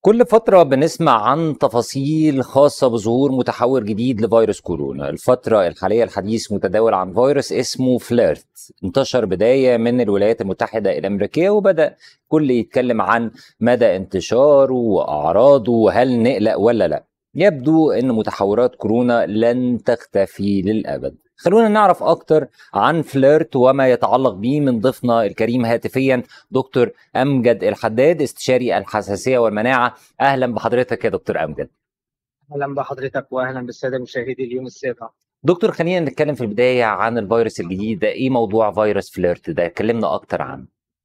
كل فترة بنسمع عن تفاصيل خاصة بظهور متحور جديد لفيروس كورونا الفترة الحالية الحديث متداول عن فيروس اسمه فليرت انتشر بداية من الولايات المتحدة الأمريكية وبدأ كل يتكلم عن مدى انتشاره وأعراضه وهل نقلق ولا لا يبدو أن متحورات كورونا لن تختفي للأبد خلونا نعرف أكتر عن فليرت وما يتعلق به من ضيفنا الكريم هاتفيا دكتور أمجد الحداد استشاري الحساسية والمناعة أهلا بحضرتك يا دكتور أمجد اهلا بحضرتك واهلا بالساده مشاهدي اليوم السابع دكتور خلينا نتكلم في البداية عن الفيروس الجديد ده إيه موضوع فيروس فليرت ده كلمنا أكتر عنه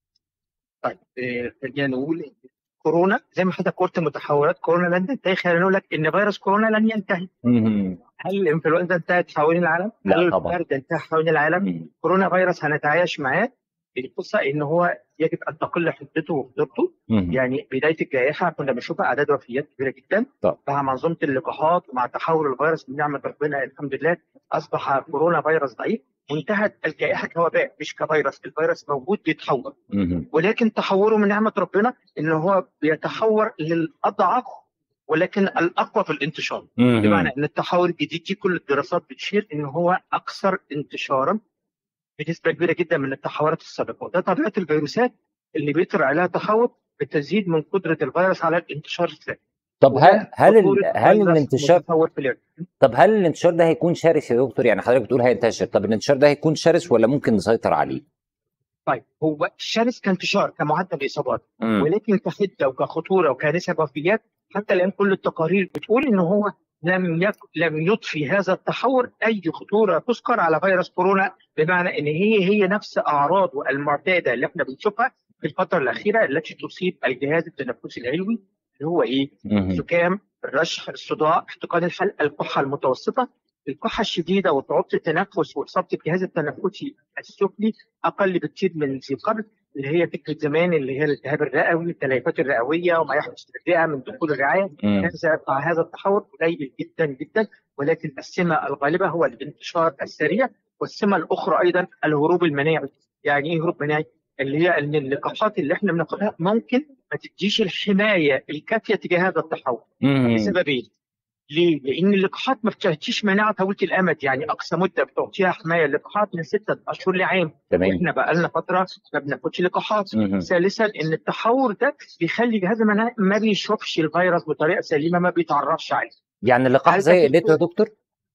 طيب آه، خلينا نقول إن كورونا زي ما حضرتك قلت متحورات كورونا لن تنتهي خلينا نقول لك ان فيروس كورونا لن ينتهي مهم. هل الانفلونزا انتهت حوالين العالم؟ لا هل طبعاً. البرد انتهى حوالين العالم؟ مم. كورونا فيروس هنتعايش معاه القصه ان هو يجب ان تقل حدته وخطورته مهم. يعني بدايه الجائحه كنا بنشوفها اعداد وفيات كبيره جدا طب. مع منظومه اللقاحات ومع تحول الفيروس بنعمه ربنا الحمد لله اصبح كورونا فيروس ضعيف وانتهت الجائحه كوباء مش كفيروس الفيروس موجود بيتحور مهم. ولكن تحوره من نعمه ربنا ان هو بيتحور للاضعف ولكن الاقوى في الانتشار مهم. بمعنى ان التحول الجديد دي كل الدراسات بتشير ان هو اكثر انتشارا بنسبه كبيره جدا من التحورات السابقه وده طبيعه الفيروسات اللي بيطرى عليها تحول بتزيد من قدره الفيروس على الانتشار الثاني طب هل هل ال- خطورة هل فيروس الانتشار متطور في الارض طب هل الانتشار ده هيكون شرس يا دكتور يعني حضرتك بتقول هينتشر طب الانتشار ده هيكون شرس ولا ممكن نسيطر عليه؟ طيب هو شرس كانتشار كمعدل اصابات مم. ولكن كحده وكخطوره وكنسب وفيات حتى الان كل التقارير بتقول ان هو لم يك... لم يضفي هذا التحور اي خطوره تذكر على فيروس كورونا بمعنى ان هي هي نفس اعراضه المعتاده اللي احنا بنشوفها في الفتره الاخيره التي تصيب الجهاز التنفسي العلوي اللي هو ايه؟ مهم. الزكام، الرشح، الصداع، احتقان الحلق، الكحه المتوسطه، الكحه الشديده وصعوبه التنفس واصابه الجهاز التنفسي السفلي اقل بكثير من ذي قبل اللي هي فكره زمان اللي هي الالتهاب الرئوي، التليفات الرئويه وما يحدث في الرئه من دخول الرعايه، مم. هذا مع هذا التحور قليل جدا جدا ولكن السمه الغالبه هو الانتشار السريع والسمه الاخرى ايضا الهروب المناعي، يعني ايه هروب مناعي؟ اللي هي ان اللقاحات اللي احنا بناخدها ممكن ما تديش الحمايه الكافيه تجاه هذا التحول مم. لسببين ليه؟ لان اللقاحات ما بتعطيش مناعه طويله الامد يعني اقصى مده بتعطيها حمايه اللقاحات من سته اشهر لعام تمام واحنا بقى لنا فتره ما بناخدش لقاحات مهم. ثالثا ان التحور ده بيخلي جهاز المناعه ما بيشوفش الفيروس بطريقه سليمه ما بيتعرفش عليه يعني اللقاح هل زي ده قلته يا دكتور؟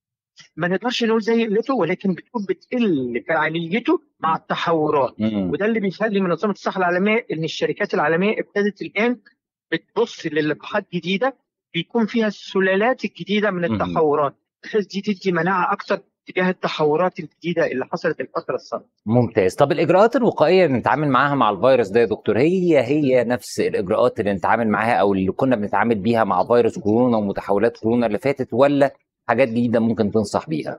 ما نقدرش نقول زي قلته ولكن بتكون بتقل فعاليته مع التحورات مم. وده اللي بيخلي منظمه الصحه العالميه ان الشركات العالميه ابتدت الان بتبص للقاحات جديده بيكون فيها السلالات الجديده من مهم. التحورات بحيث دي تدي مناعه اكثر تجاه التحورات الجديده اللي حصلت الفتره السابقه. ممتاز طب الاجراءات الوقائيه اللي نتعامل معاها مع الفيروس ده يا دكتور هي هي نفس الاجراءات اللي نتعامل معاها او اللي كنا بنتعامل بيها مع فيروس كورونا ومتحولات كورونا اللي فاتت ولا حاجات جديده ممكن تنصح بيها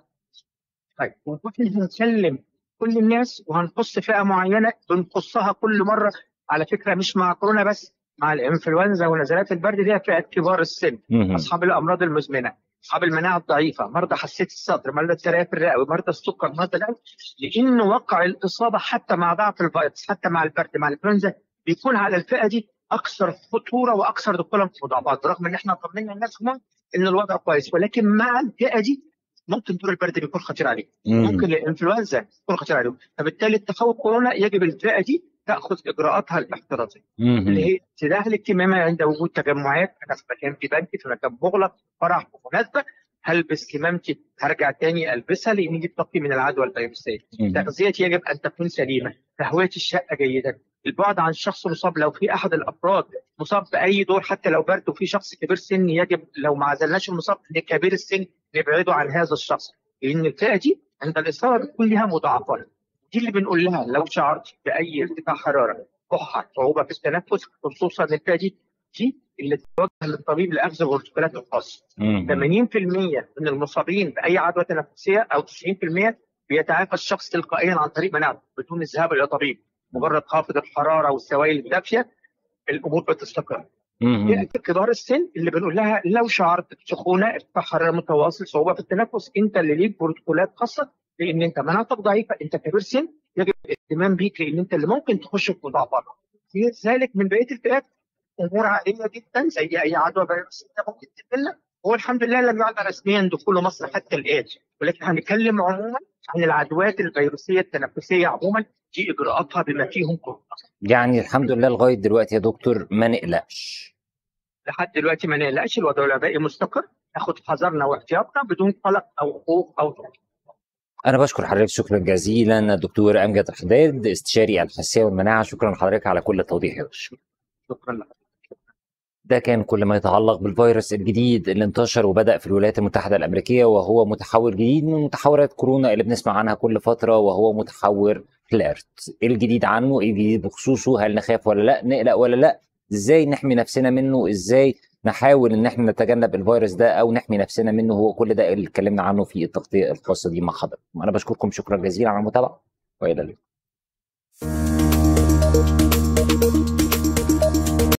طيب واحنا هنكلم كل الناس وهنخص فئه معينه بنخصها كل مره على فكره مش مع كورونا بس مع الانفلونزا ونزلات البرد دي فئه كبار السن مهم. اصحاب الامراض المزمنه اصحاب المناعه الضعيفه مرضى حساسيه الصدر مرضى الترياف الرئوي مرضى السكر مرضى القلب لان وقع الاصابه حتى مع ضعف الفيروس حتى مع البرد مع الانفلونزا بيكون على الفئه دي اكثر خطوره واكثر دخولا في مضاعفات رغم ان احنا طمنا الناس هنا ان الوضع كويس ولكن مع الفئه دي ممكن دور البرد بيكون خطير عليهم مم. ممكن الانفلونزا تكون خطير عليهم فبالتالي التخوف كورونا يجب الفئه دي تاخذ اجراءاتها الاحترازيه مهم. اللي هي ابتداء الاهتمام عند وجود تجمعات انا في مكان في بنك في مكان مغلق فرح ومناسبه هلبس كمامتي هرجع تاني البسها لان دي بتقي من العدوى الفيروسيه مهم. تغذيتي يجب ان تكون سليمه تهويه الشقه جيدا البعد عن شخص مصاب لو في احد الافراد مصاب باي دور حتى لو برد وفي شخص كبير سن يجب لو ما عزلناش المصاب لكبير السن نبعده عن هذا الشخص لان الفئه دي عند الاصابه بتكون لها مضاعفات دي اللي بنقول لها لو شعرت باي ارتفاع حراره كحه صعوبه في التنفس خصوصا الفئه دي دي اللي تتوجه للطبيب لاخذ البروتوكولات الخاصه مهم. 80% من المصابين باي عدوى تنفسيه او 90% بيتعافى الشخص تلقائيا عن طريق مناعته بدون الذهاب الى طبيب مجرد خافض الحراره والسوائل الدافيه الامور بتستقر مهم. فئه كبار السن اللي بنقول لها لو شعرت بسخونه ارتفاع حراره متواصل صعوبه في التنفس انت اللي ليك بروتوكولات خاصه لان انت مناعتك ضعيفه انت كبير سن يجب الاهتمام بيك لان انت اللي ممكن تخش في مضاعفات غير ذلك من بقيه الفئات امور عاديه جدا زي اي عدوى فيروسيه ممكن تقل هو الحمد لله لم يعد رسميا دخول مصر حتى الان ولكن هنتكلم عموما عن العدوات الفيروسيه التنفسيه عموما دي اجراءاتها بما فيهم كورونا يعني الحمد لله لغايه دلوقتي يا دكتور ما نقلقش لحد دلوقتي ما نقلقش الوضع الوبائي مستقر ناخد حذرنا واحتياطنا بدون قلق او خوف او ضغط انا بشكر حضرتك شكرا جزيلا الدكتور امجد حداد استشاري الحساسيه والمناعه شكرا لحضرتك على كل التوضيح يا دكتور شكرا لك ده كان كل ما يتعلق بالفيروس الجديد اللي انتشر وبدأ في الولايات المتحدة الأمريكية وهو متحور جديد من متحورات كورونا اللي بنسمع عنها كل فترة وهو متحور فليرت ايه الجديد عنه ايه الجديد بخصوصه هل نخاف ولا لا نقلق ولا لا ازاي نحمي نفسنا منه ازاي نحاول ان احنا نتجنب الفيروس ده او نحمي نفسنا منه هو كل ده اللي اتكلمنا عنه في التغطية الخاصة دي مع حضراتكم انا بشكركم شكرا جزيلا على المتابعة والى اللقاء